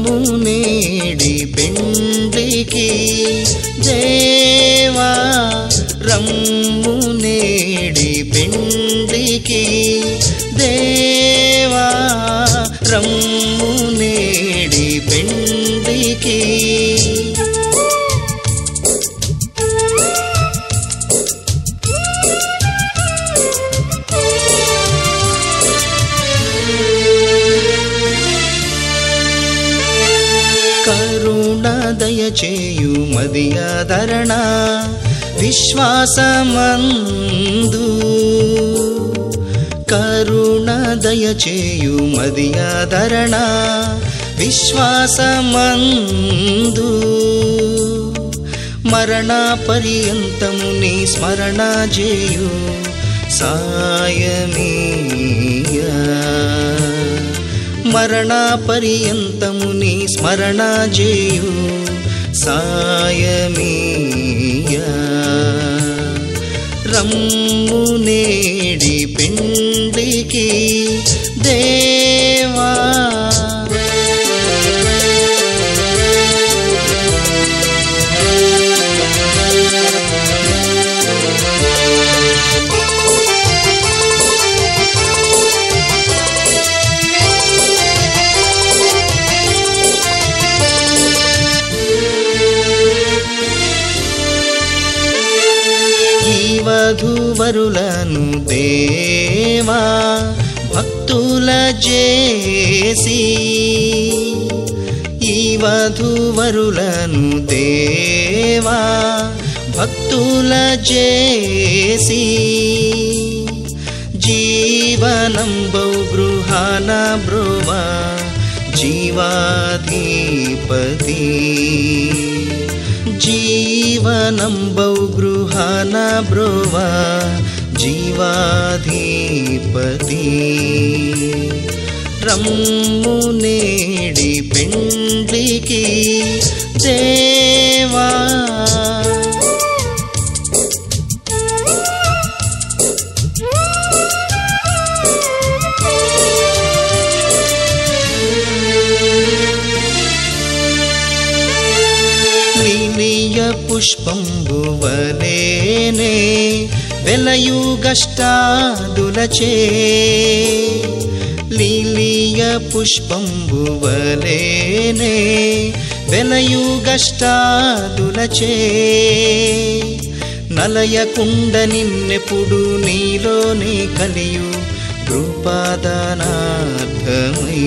రమ్ము నేడి పెండ్లికి దేవా రమ్ము నేడి పెండ్లికి దేవా రమ్ము నేడి పెండ్లికి కరుణ దయచేయు మదియాదరణ విశ్వాసమందు కరుణ దయచేయు మదియాదరణ విశ్వాసమందు మరణ పర్యంతము నీ స్మరణ చేయు సాయమీయా మరణ పర్యంతము నీ స్మరణ చేయు సాయమీయా రమ్ము నేడి పిండికి దేవా ఈ వధువరులను దేవా భక్తుల చేసి ఈ వధువరులను దేవా భక్తుల చేసి జీవనం బౌ గృహాన బ్రువా జీవాధిపతి జీవనం బౌ గృహాన బ్రువా జీవాధిపతి రమ్ము నేడి పెండ్లికి దేవా లీలియ పుష్పంబు వలేనే వెలయుగష్టాదులచే లీలియ పుష్పంబు వలేనే వెలయుగష్టాదులచే నలయకుండ నిన్నెప్పుడు నీలోనే కలియు కృపాదానార్థమై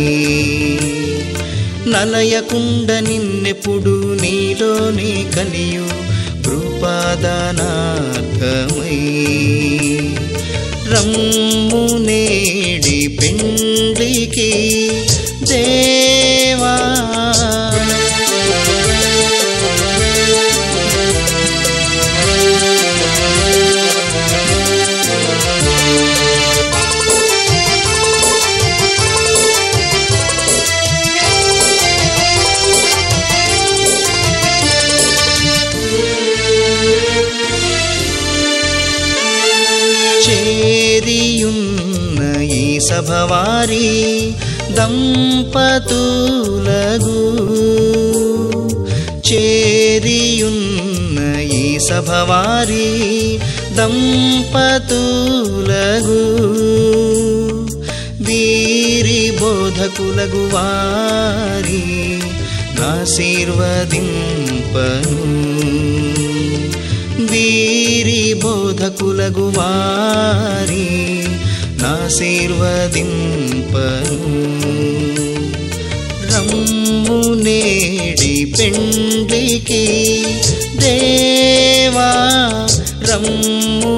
నలయకుండ నిన్నెప్పుడు నీలోనే కలియు కృపాదానార్థమై రమ్ము నేడి పెండ్లికి దేవా చేరియున్న ఈ సభవారి దంపతులగు చేరియున్న ఈ సభవారి దంపతులగు వీరి బోధకులగు వారి ఆశీర్వదింపను వీరి బోధకులగు వారి ఆశీర్వదింపను రమ్ము నేడి పెండ్లికి దేవా రమ్ము